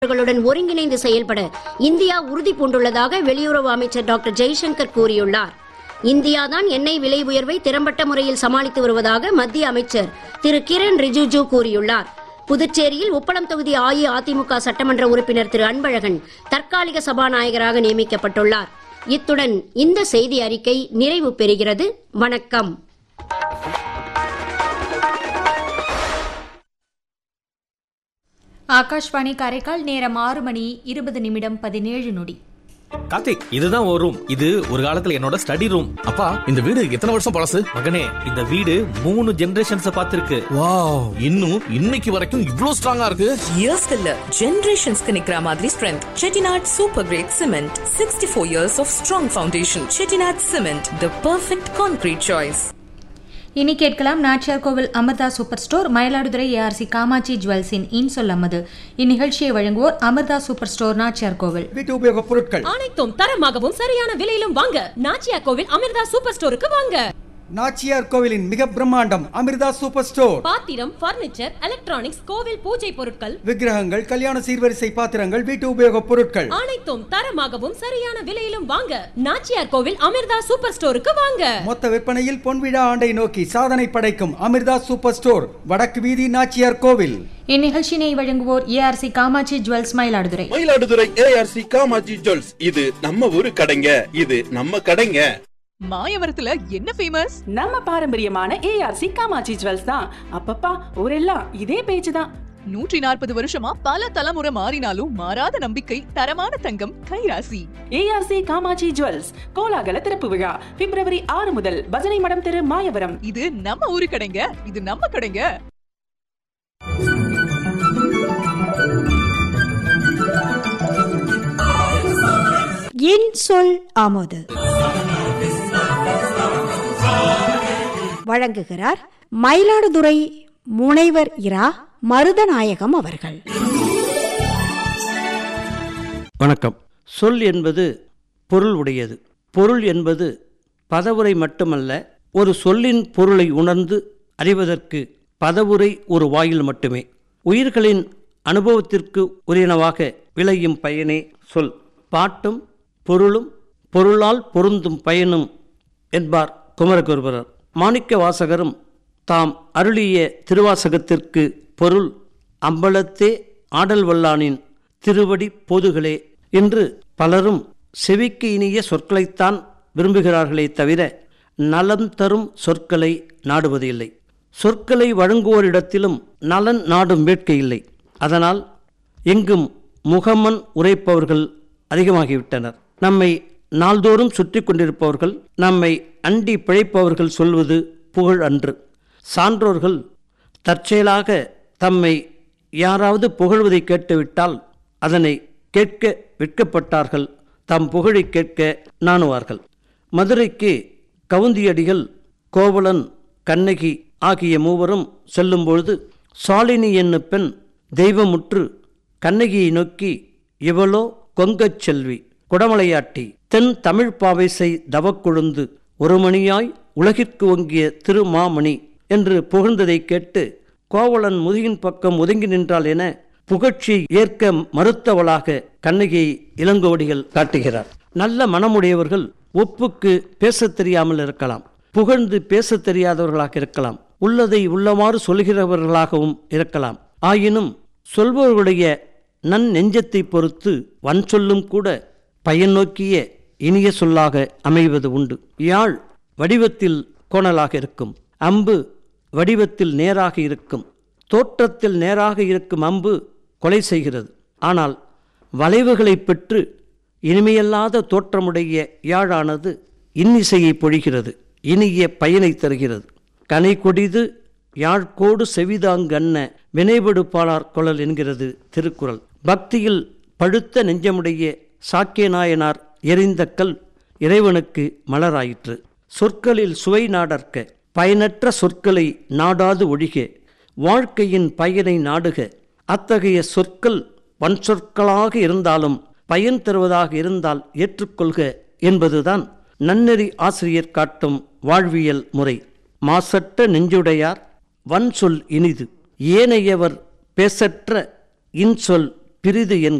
நாடுகளுடன் ஒருங்கிணைந்து செயல்பட இந்தியா உறுதி பூண்டுள்ளதாக வெளியுறவு அமைச்சர் டாக்டர் ஜெய்சங்கர் கூறியுள்ளார் இந்தியாதான் எண்ணெய் விலை உயர்வை திறம்பட்ட முறையில் சமாளித்து வருவதாக மத்திய அமைச்சர் திரு கிரண் ரிஜிஜு கூறியுள்ளார் புதுச்சேரியில் உப்பளம் தொகுதி அஇஅதிமுக சட்டமன்ற உறுப்பினர் திரு அன்பழகன் தற்காலிக சபாநாயகராக நியமிக்கப்பட்டுள்ளார் இத்துடன் இந்த செய்தி அறிக்கை நிறைவு பெறுகிறது வணக்கம் ஆகாஷ்வாணி காரைக்கால் நேரம் ஆறு மணி இருபது நிமிடம் பதினேழு நொடி கார்த்திக் இதுதான் ஒரு ரூம் இது ஒரு காலத்துல என்னோட ஸ்டடி ரூம் அப்பா இந்த வீடு எத்தனை வருஷம் பழசு மகனே இந்த வீடு மூணு ஜெனரேஷன்ஸ் பார்த்திருக்கு வாவ் இன்னும் இன்னைக்கு வரைக்கும் இவ்ளோ ஸ்ட்ராங்கா இருக்கு இயர்ஸ்க்கு இல்ல ஜெனரேஷன்ஸ்க்கு நிக்கிற மாதிரி strength Chettinad super great cement sixty four years of strong foundation Chettinad cement the perfect concrete choice இனி கேட்கலாம் Nachiyar Kovil Amritha super store Mayiladuthurai ARC Kamatchi ஜுவல்ஸின் இன்சொல் அமது இந்நிகழ்ச்சியை வழங்குவோர் அமிர்தா சூப்பர் ஸ்டோர் நாச்சியார் கோவில் வீட்டு உபயோகப் பொருட்கள் அனைத்தும் தரமாகவும் சரியான விலையிலும் வாங்க நாச்சியா கோவில் அமிர்தா சூப்பர் ஸ்டோருக்கு வாங்க நாச்சியார் கோவிலின் மிக பிரம்மாண்டம் அமிர்தா சூப்பர் ஸ்டோர் பாத்திரம் பர்னிச்சர் எலக்ட்ரானிக்ஸ் கோவில் பூஜை பொருட்கள் விக்கிரகங்கள் கல்யாண சீர்வரிசை பாத்திரங்கள் வீட்டு உபயோகப் பொருட்கள் அனைத்தும் தரமாகவும் சரியான விலையிலும் வாங்க நாச்சியார் கோவில் அமிர்தா சூப்பர் ஸ்டோருக்கு வாங்க மொத்த விற்பனையில் பொன்விழா ஆண்டை நோக்கி சாதனை படைக்கும் அமிர்தா சூப்பர் ஸ்டோர் வடக்கு வீதி நாச்சியார் கோவில் இந்நிகழ்ச்சியினை வழங்குவோர் ARC Kamatchi jewels Mayiladuthurai Mayiladuthurai ARC Kamaji jewels இது நம்ம ஊரு கடைங்க இது நம்ம கடைங்க மாயவரத்துல என்ன ஃபேமஸ் நம்ம பாரம்பரியமான ஏஆர்சி காமாட்சி ஜுவல்ஸ் தான் அப்பப்பா ஊரெல்லாம் இதே பேச்சு தான் நூற்றி நாற்பது வருஷமா பல தலைமுறை மாறினாலும் மாறாத நம்பிக்கை தரமான தங்கம் கைராசி ஏஆர்சி காமாட்சி ஜுவல்ஸ் கோலாகல திறப்பு விழா பிப்ரவரி ஆறு முதல் பஜனை மடம் தெரு மாயவரம் இது நம்ம ஊரு கடைங்க இது நம்ம கடைங்க என் சொல் ஆமோது வழங்குகிறார் மயிலாடுதுறை முனைவர் இரா மருதநாயகம் அவர்கள் வணக்கம் சொல் என்பது பொருள் உடையது பொருள் என்பது பதவுரை மட்டுமல்ல ஒரு சொல்லின் பொருளை உணர்ந்து அறிவதற்கு பதவுரை ஒரு வாயில் மட்டுமே உயிர்களின் அனுபவத்திற்கு உரியனவாக விளையும் பயனே சொல் பாட்டும் பொருளும் பொருளால் பொருந்தும் பயனும் என்பார் குமரகுருபரர் மாணிக்க வாசகரும் தாம் அருளிய திருவாசகத்திற்கு பொருள் அம்பலத்தே ஆடல் வல்லானின் திருவடி பொதுகளே என்று பலரும் செவிக்கு இனிய சொற்களைத்தான் விரும்புகிறார்களே தவிர நலம் தரும் சொற்களை நாடுவதில்லை சொற்களை வழங்குவோரிடத்திலும் நலன் நாடும் வேட்கை இல்லை அதனால் எங்கும் முகமன் உரைப்பவர்கள் அதிகமாகிவிட்டனர் நம்மை நாள்தோறும் சுற்றி கொண்டிருப்பவர்கள் நம்மை அண்டி பிழைப்பவர்கள் சொல்வது புகழ் அன்று சான்றோர்கள் தற்செயலாக தம்மை யாராவது புகழ்வதை கேட்டுவிட்டால் அதனை கேட்க வெட்கப்பட்டார்கள் தம் புகழை கேட்க நாணுவார்கள் மதுரைக்கு கவுந்தியடிகள் கோவலன் கண்ணகி ஆகிய மூவரும் செல்லும்பொழுது சாலினி என்னும் பெண் தெய்வமுற்று கண்ணகியை நோக்கி இவளோ கொங்கச் செல்வி குடமலையாட்டி தென் தமிழ் பாவைசை தவக்கொழுந்து ஒரு மணியாய் உலகிற்கு ஒங்கிய திருமாமணி என்று புகழ்ந்ததை கேட்டு கோவலன் முதுகின் பக்கம் ஒதுங்கி நின்றாள் என புகழ்ச்சி ஏற்க மறுத்தவளாக கண்ணகியை இளங்கோடிகள் காட்டுகிறார் நல்ல மனமுடையவர்கள் ஒப்புக்கு பேசத் தெரியாமல் இருக்கலாம் புகழ்ந்து பேசத் தெரியாதவர்களாக இருக்கலாம் உள்ளதை உள்ளவாறு சொல்கிறவர்களாகவும் இருக்கலாம் ஆயினும் சொல்பவர்களுடைய நன் நெஞ்சத்தை பொறுத்து வன் சொல்லும் கூட பயன் நோக்கிய இனிய சொல்லாக அமைவது உண்டு யாழ் வடிவத்தில் கோணலாக இருக்கும் அம்பு வடிவத்தில் நேராக இருக்கும் தோற்றத்தில் நேராக இருக்கும் அம்பு கொலை செய்கிறது ஆனால் வளைவுகளை பெற்று இனிமையல்லாத தோற்றமுடைய யாழானது இன்னிசையை பொழிகிறது இனிய பயனை தருகிறது கனை கொடிது யாழ்கோடு செவிதாங்கன்ன வினைபடு பாலார் குழல் என்கிறது திருக்குறள் பக்தியில் பழுத்த நெஞ்சமுடைய சாக்கிய நாயனார் எரிந்த கல் இறைவனுக்கு மலராயிற்று சொற்களில் சுவை நாடற்க பயனற்ற சொற்களை நாடாது ஒழிக வாழ்க்கையின் பயனை நாடுக அத்தகைய சொற்கள் வன் சொற்களாக இருந்தாலும் பயன் தருவதாக இருந்தால் ஏற்றுக்கொள்க என்பதுதான் நன்னெறி ஆசிரியர் காட்டும் வாழ்வியல் முறை மாசற்ற நெஞ்சுடையார் வன் சொல் இனிது ஏனையவர் பேசற்ற இன்சொல் பிரிது என்